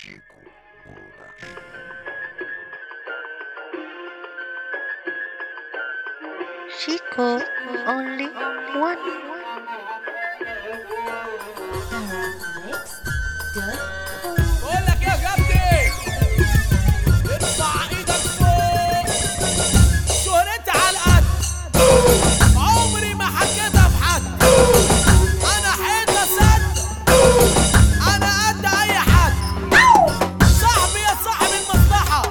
Chico Production. Chico, only one. بقول لك ايه يا جبدي ارفع ايدك فوق شهرتي على القد عمري ما حكيتها في حد انا حيطه سد انا قد اي حد صاحبي يا صاحب المصلحه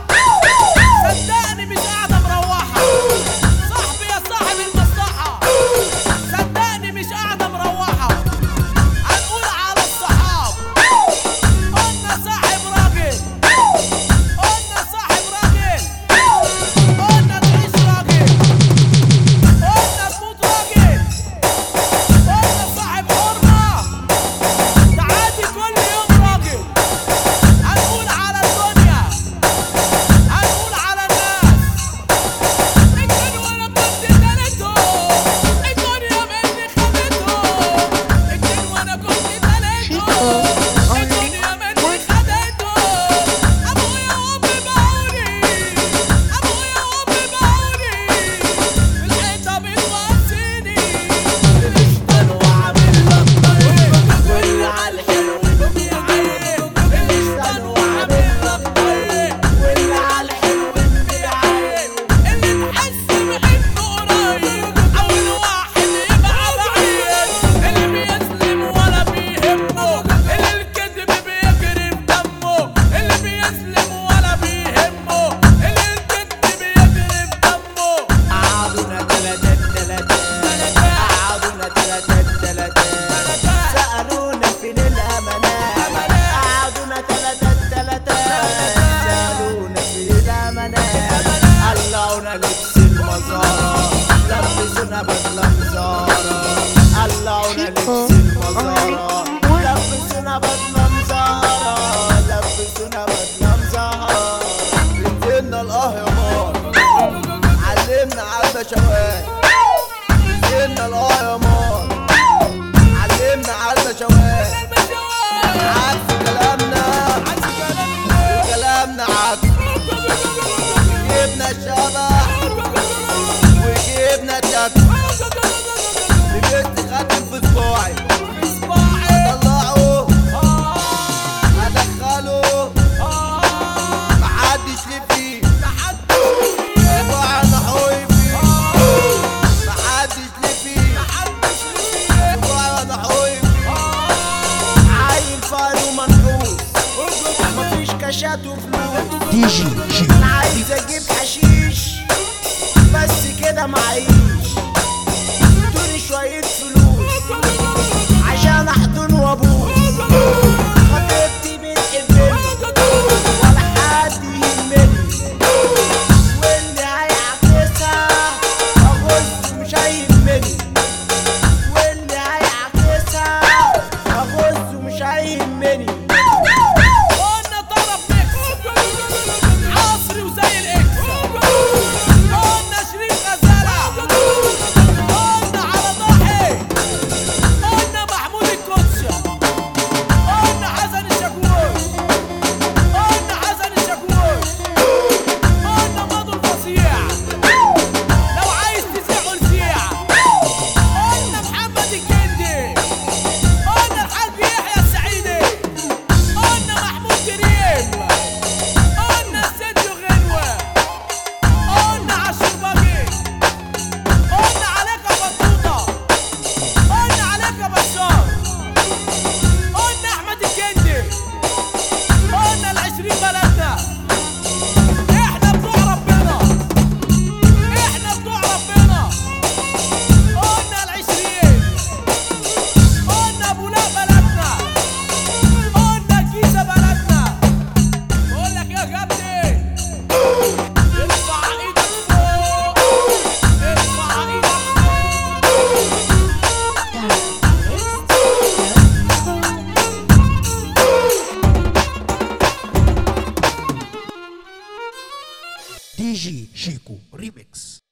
صدقني مش قاعده مروحه صاحبي يا صاحب المصلحه صدقني مش قاعده مروحه هنقول على الصحاب قلنا صاحب راجل قلنا صاحب راجل قلنا تعيش راجل قلنا تموت راجل قلنا صاحب حرمة تعادي كل يوم راجل هنقول على الدنيا هنقول على الناس الدنيا وانا كنت تلاتهم الدنيا مني خدتهم الدنيا وانا كنت تلاتهم الدنيا مني خدتهم ابويا وامي باعوني ابويا وامي باعوني الحيطه بتوصيني الاشتان وعامل لك طيب واللي على الحلو بيعيب الاشتان وعامل لك طيب واللي على الحلو بيعيب اللي تحس بانه قريب اول واحد يبقى بعيد اللي بيسلم ولا بيهمه اللي الكذب بيجري في دمه اللي بيسلم ولا بيهمه اللي الكذب بيجري في دمه قعدونا تلاتات تلاتات قعدونا تلاتات تلاتات سألونا فين الأمانات قعدونا تلاتات تلاتات سألونا فين الأمانات قلعونا لبس المزارة لبسونا بدلة مزارة قلعونا لبس المزارة لبسونا بدلة مزارة لبسونا بدلة مزارة نزلنا الأهرامات علمنا على البشوات نزلنا الأهرامات علمنا على البشوات عكس كلامنا كلامنا عكس جبنا الشبح وجبنا التك لبست خاتم في صباعي اطلعه ادخله محدش ليه فيه صباعي محوي فيه محدش ليه فيه صباعي محوي فيه عايل فار ومنحوس مفيش كاشات وفلوس DJ Chico. انا عايز اجيب حشيش بس كده معيش